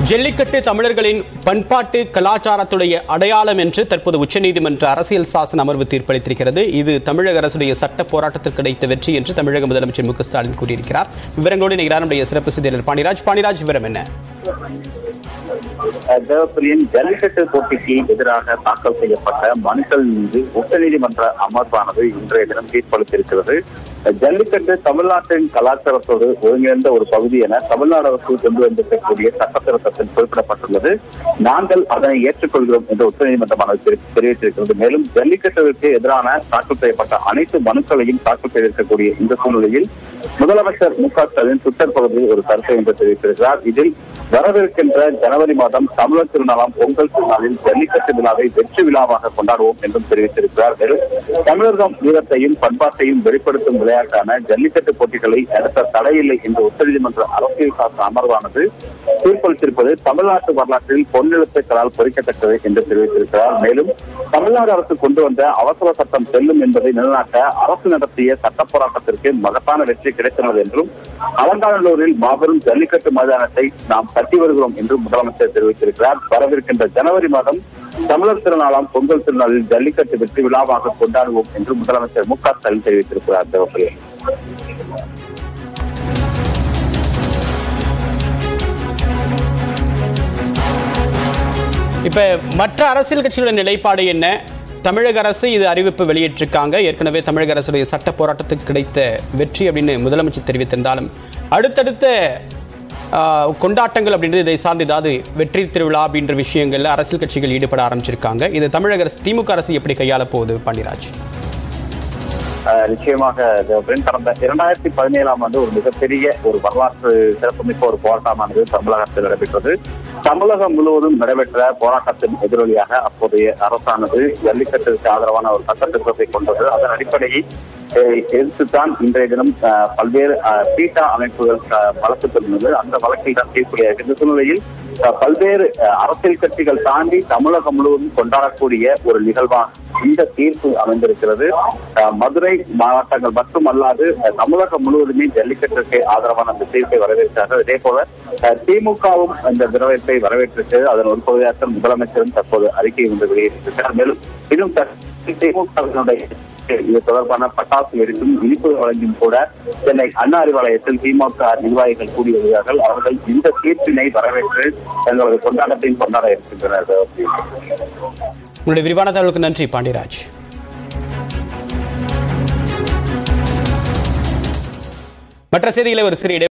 ஜல்லிக்கட்டு தமிழர்களின் பண்பாட்டு கலாச்சாரத்துடைய அடையாளம் என்று தற்போது உச்சநீதிமன்ற அரசியல் சாசன அமர்வு தீர்ப்பளித்திருக்கிறது இது தமிழக அரசுடைய சட்ட போராட்டத்திற்கு கிடைத்த வெற்றி என்று தமிழக முதலமைச்சர் மு க ஸ்டாலின் கூறியிருக்கிறார் விவரங்களோடு நிகரான நம்முடைய சிறப்பு செய்தியாளர் பாண்டிராஜ் பாண்டிராஜ் விவரம் என்ன தேவப்பிரியின் ஜல்லிக்கட்டு போட்டிக்கு எதிராக தாக்கல் செய்யப்பட்ட மனுக்கள் மீது உச்சநீதிமன்ற அமர்வானது இன்றைய தினம் தீர்ப்பளித்திருக்கிறது ஜல்லிக்கட்டு தமிழ்நாட்டின் கலாச்சாரத்தோடு ஒருங்கிணைந்த ஒரு பகுதி என தமிழ்நாடு அரசு கொண்டு வந்திருக்கக்கூடிய சட்ட திருத்தத்தில் குறிப்பிடப்பட்டுள்ளது நாங்கள் அதனை ஏற்றுக்கொள்கிறோம் என்று உச்சநீதிமன்றமானது தெரி- தெரிவித்திருக்கிறது மேலும் ஜல்லிக்கட்டுவிற்கு எதிரான தாக்கல் செய்யப்பட்ட அனைத்து மனுக்களையும் தாக்கல் செய்திருக்கக்கூடிய இந்த சூழ்நிலையில் முதலமைச்சர் மு க ஸ்டாலின் ட்விட்டர் பகுதியில் ஒரு கருத்தை என்று தெரிவித்திருக்கிறார் இதில் வரவிருக்கின்ற ஜனவரி மாதம் தமிழர் திருநாளாம் பொங்கல் திருநாளில் ஜல்லிக்கட்டு விழாவை வெற்றி விழாவாக கொண்டாடுவோம் என்றும் தெரிவித்திருக்கிறார் மேலும் தமிழகம் வீரத்தையும் பண்பாட்டையும் வெளிப்படுத்தும் விளையாட்டான ஜல்லிக்கட்டு போட்டிகளை நடத்த தடையில்லை என்று உச்சநீதிமன்ற அரசியல் சாசன அமர்வானது தீர்ப்பளித்திருப்பது தமிழ்நாட்டு வரலாற்றில் பொன்னெழுத்துக்களால் பொறிக்கத்தக்கது என்று தெரிவித்திருக்கிறார் மேலும் தமிழ்நாடு அரசு கொண்டு வந்த அவசர சட்டம் செல்லும் என்பதை நிலைநாட்ட அரசு நடத்திய சட்ட போராட்டத்திற்கு மகத்தான வெற்றி கிடைத்துள்ளது என்றும் அலங்காநல்லூரில் மாபெரும் ஜல்லிக்கட்டு மைதானத்தை நாம் கட்டி வருகிறோம் என்றும் முதலமைச்சர் தெரிவித்திருக்கிறார் வரவிருக்கின்ற ஜனவரி மாதம் தமிழர் திருநாளாம் பொங்கல் திருநாளில் ஜல்லிக்கட்டு வெற்றி விழாவாக கொண்டாடுவோம் என்று முதலமைச்சர் மு க ஸ்டாலின் தெரிவித்திருக்கிறார் தேவப்பிரியா இப்ப மற்ற அரசியல் கட்சிகளோட நிலைப்பாடு என்ன தமிழக அரசு இது அறிவிப்பு வெளியிட்டிருக்காங்க ஏற்கனவே தமிழக அரசுடைய சட்ட போராட்டத்துக்கு கிடைத்த வெற்றி அப்படின்னு முதலமைச்சர் தெரிவித்திருந்தாலும் அடுத்தடுத்த ஆ, கொண்டாட்டங்கள் அப்படின்றது இதை சார்ந்து ஏதாவது வெற்றி திருவிழா அப்படின்ற விஷயங்கள்ல அரசியல் கட்சிகள் ஈடுபட ஆரம்பிச்சிருக்காங்க இது தமிழக அரசு திமுக அரசு எப்படி கையாள போகுது பாண்டியராஜ் அஹ் நிச்சயமாக தேவபிரன் கடந்த இரண்டாயிரத்தி பதினேழாம் ஆண்டு ஒரு மிகப்பெரிய ஒரு வரலாற்று சிறப்புமிக்க ஒரு போராட்டமானது தமிழகத்தில் நடைபெற்றது தமிழகம் முழுவதும் நடைபெற்ற போராட்டத்தின் எதிரொலியாக அப்போதைய அரசானது ஜல்லிக்கட்டுக்கு ஆதரவான ஒரு சட்ட திட்டத்தை கொண்டது அதன் அடிப்படையில் அஹ், எதிர்த்துத்தான் இன்றைய தினம் அஹ், பல்வேறு அஹ், பீட்டா அமைப்புகள் அஹ், வழக்கு தொடர்ந்தது அந்த வழக்கில் தான் தீர்ப்புடையாக இந்த சூழ்நிலையில் அஹ், பல்வேறு அஹ், அரசியல் கட்சிகள் தாண்டி தமிழகம் முழுவதும் கொண்டாடக்கூடிய ஒரு நிகழ்வாக இந்த தீர்ப்பு அமைந்திருக்கிறது அஹ், மதுரை மாவட்டங்கள் மட்டுமல்லாது அஹ், தமிழகம் முழுவதுமே ஜல்லிக்கட்டுக்கு ஆதரவான அந்த தீர்ப்பை வரவேற்றார்கள் இதே போல அஹ், திமுகவும் இந்த வரவேற்பை வரவேற்றிருக்கிறது அதன் ஒரு பகுதியாக முதலமைச்சரும் தற்போது அறிக்கை ஒன்று வெளியிட்டிருக்கிறார் மேலும் இன்னும் த- திமுகவினுடைய இது தொடர்பான பட்டாசு வெடித்தும் இனிப்பு வழங்கியும் கூட சென்னை அண்ணா அறிவாலயத்தில் திமுக நிர்வாகிகள் கூடி வருகிறார்கள் அவர்கள் இந்த தீர்ப்பினை வரவேற்று தங்களது கொண்டாட்டத்தையும் கொண்டாட இருக்கின்றனர் உங்களுடைய விரிவான தகவலுக்கு நன்றி பாண்டியராஜ் மற்ற செய்திகளை ஒரு சிறிய இடை-